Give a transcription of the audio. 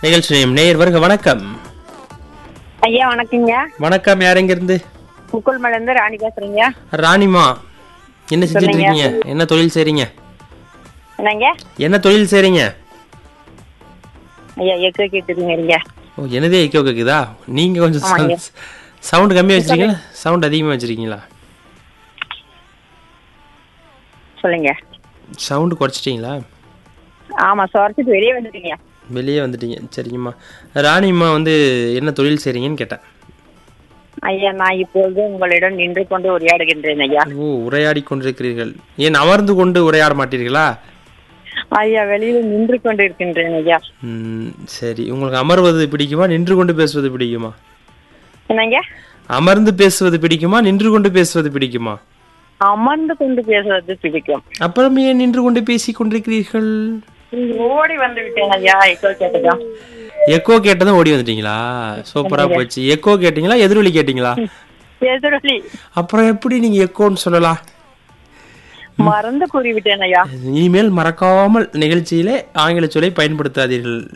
நிகழ்ச்சி நேயம் நேயர் வருக வணக்கம் ஐயா வணக்கங்க வணக்கம் யார் எங்கிருந்து முக்குள்மலை இருந்து ராணி பேசுறீங்க ராணிமா என்ன செஞ்சுட்டு இருக்கீங்க என்ன தொழில் செய்றீங்க என்னங்க என்ன தொழில் செய்றீங்க ஐயா எக்கு கேட்டுருங்க ஓ என்னதே ஐக்கோ கேக்குதா நீங்க கொஞ்சம் ஆமாங்க. சவுண்ட் கம்மியா வச்சிருக்கீங்களா சவுண்ட் அதிகமா வச்சிருக்கீங்களா சொல்லுங்க சவுண்ட் குறைச்சிட்டீங்களா ஆமா சுவாரத்துக்கு வெளியே வந்துட்டீங்க வெளியே வந்துட்டீங்க சரிங்கம்மா ராணிம்மா வந்து என்ன தொழில் செய்றீங்கன்னு கேட்டேன் ஐயா நான் இப்பொழுது உங்களிடம் நின்று கொண்டு உரையாடுகின்றேன் ஐயா ஓ உரையாடி கொண்டிருக்கிறீர்கள் ஏன் அமர்ந்து கொண்டு உரையாட மாட்டீர்களா ஐயா வெளியில நின்று கொண்டு இருக்கின்றேன் ஐயா ம், சரி உங்களுக்கு அமர்வது பிடிக்குமா நின்று கொண்டு பேசுவது பிடிக்குமா என்னங்க அமர்ந்து பேசுவது பிடிக்குமா நின்று கொண்டு பேசுவது பிடிக்குமா அமர்ந்து கொண்டு பேசுவது பிடிக்கும் அப்புறம் ஏன் நின்று கொண்டு பேசிக் கொண்டிருக்கிறீர்கள் ஓடி வந்து விட்டேன் ஐயா எக்கோ கேட்டதும் எக்கோ கேட்டதும் ஓடி வந்துட்டீங்களா சூப்பரா போச்சு எக்கோ கேட்டீங்களா எதிரொலி கேட்டீங்களா எதிரொலி அப்புறம் எப்படி நீங்க எக்கோன்னு சொல்லலாம் மறந்து கூறிவிட்டேன் ஐயா இனிமேல் மறக்காமல் நிகழ்ச்சியிலே ஆங்கில சொல்லை பயன்படுத்தாதீர்கள்